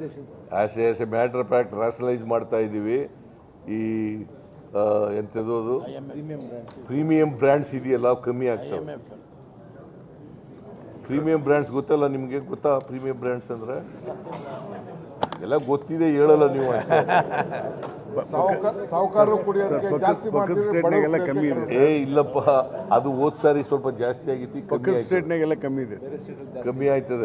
As is a matter fact rationalize ಮಾಡ್ತಾ ಇದ್ದೀವಿ ಈ ಆ, ಎಂಥದ್ದು ಅದು ಪ್ರೀಮಿಯಂ ಬ್ರ್ಯಾಂಡ್ಸ್ ಇದೆಯಲ್ಲ ಅವು ಕಮ್ಮಿ ಆಗ್ತವೆ ಪ್ರೀಮಿಯಂ ಬ್ರ್ಯಾಂಡ್ಸ್ ಗೊತ್ತಲ್ಲ ನಿಮಗೆ ಗೊತ್ತಾ ಪ್ರೀಮಿಯಂ ಬ್ರ್ಯಾಂಡ್ಸ್ ಅಂದ್ರೆ ಎಲ್ಲ ಗೊತ್ತಿದೆ ಹೇಳಲ್ಲ ನೀವು ಅಷ್ಟೇ. ಸಾಹುಕಾರರು ಕುಡಿಯೋದಕ್ಕೆ ಪಕ್ಕದ ಜಾಸ್ತಿ ಪಕ್ಕದ ಮಾಡ್ತೀವಿ, ಸ್ಟೇಟ್ನಾಗೆಲ್ಲ ಬಡವ್ರು ಕಮ್ಮಿ ಇದೆ ಏ ಇಲ್ಲಪ್ಪ ಅದು ಹೋದ್ ಸಾರಿ ಸ್ವಲ್ಪ ಜಾಸ್ತಿ ಆಗಿತ್ತು ಈಗ ಕಮ್ಮಿ ಪಕ್ಕದ ಆಯ್ತದೆ. ಸ್ಟೇಟ್ನಾಗೆಲ್ಲ ಕಮ್ಮಿ ಇದೆ ಸರ್ ಕಮ್ಮಿ ಆಯ್ತದೆ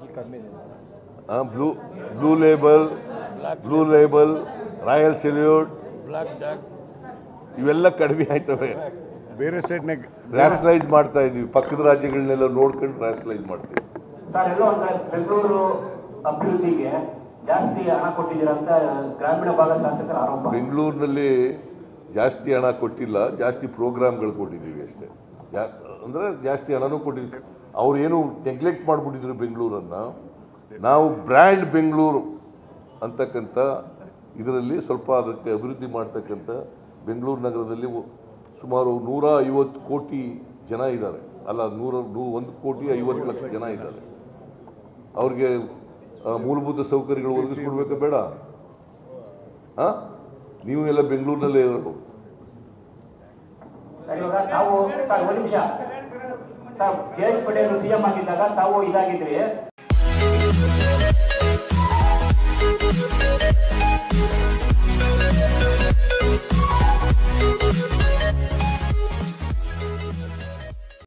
blue blue label blue label royal salute ಇವೆಲ್ಲ ಕಡಿಮೆ ಆಯ್ತವೆ ಬೇರೆ ಸ್ಟೇಟ್ನಾಗ ರ್ಯಾಷನಲೈಸ್ ಮಾಡ್ತಾ ಇದೀವಿ ಪಕ್ಕದ ರಾಜ್ಯಗಳನ್ನೆಲ್ಲ ನೋಡ್ಕೊಂಡು ರ್ಯಾಷನಲೈಸ್ ಮಾಡ್ತೀವಿ ಸರ್ ಎಲ್ಲೋ ಒಂದ್ ಕಡೆ ಬೆಂಗಳೂರು ಅಭಿವೃದ್ಧಿಗೆ ಜಾಸ್ತಿ ಹಣ ಕೊಟ್ಟಿದ್ದೀರಾ ಅಂತ ಗ್ರಾಮೀಣ ಭಾಗದ ಶಾಸಕರ ಆರೋಪ ಬೆಂಗಳೂರಿನಲ್ಲಿ ಜಾಸ್ತಿ ಹಣ ಕೊಟ್ಟಿಲ್ಲ ಜಾಸ್ತಿ ಪ್ರೋಗ್ರಾಮ್ಗಳು ಕೊಟ್ಟಿದ್ದೀವಿ ಅಷ್ಟೇ ಜಾ ಅಂದರೆ ಜಾಸ್ತಿ ಹಣನೂ ಕೊಟ್ಟಿದ್ದೀವಿ ಅವ್ರು ಏನು ನೆಗ್ಲೆಕ್ಟ್ ಮಾಡಿಬಿಟ್ಟಿದ್ರು ಬೆಂಗಳೂರನ್ನು ನಾವು ಬ್ರ್ಯಾಂಡ್ ಬೆಂಗಳೂರು ಅಂತಕ್ಕಂಥ ಇದರಲ್ಲಿ ಸ್ವಲ್ಪ ಅದಕ್ಕೆ ಅಭಿವೃದ್ಧಿ ಮಾಡ್ತಕ್ಕಂಥ ಬೆಂಗಳೂರು ನಗರದಲ್ಲಿ ಒ- ಸುಮಾರು ನೂರ ಐವತ್ತು ಕೋಟಿ ಜನ ಇದ್ದಾರೆ ಅಲ್ಲ ನೂರ ನೂ ಒಂದು ಕೋಟಿ ಐವತ್ತು ಲಕ್ಷ ಜನ ಇದ್ದಾರೆ ಅವ್ರಿಗೆ ಆ, ಮೂಲಭೂತ ಸೌಕರ್ಯಗಳು ಒದಗಿಸ್ಕೊಡ್ಬೇಕಾ ಬೇಡ ಆ? ನೀವು ಎಲ್ಲ ಬೆಂಗಳೂರಿನಲ್ಲೇ ಇರೋರು ಸರ್ ಇವಾಗ ತಾವು ಸರ್ ಒಂದು ನಿಮಿಷ ಸರ್ ಜಯೇಶ್ ಪಟೇಲ್ ಸಿಎಂ ಆಗಿದ್ದಾಗ ತಾವು ಇದಾಗಿದ್ರಿ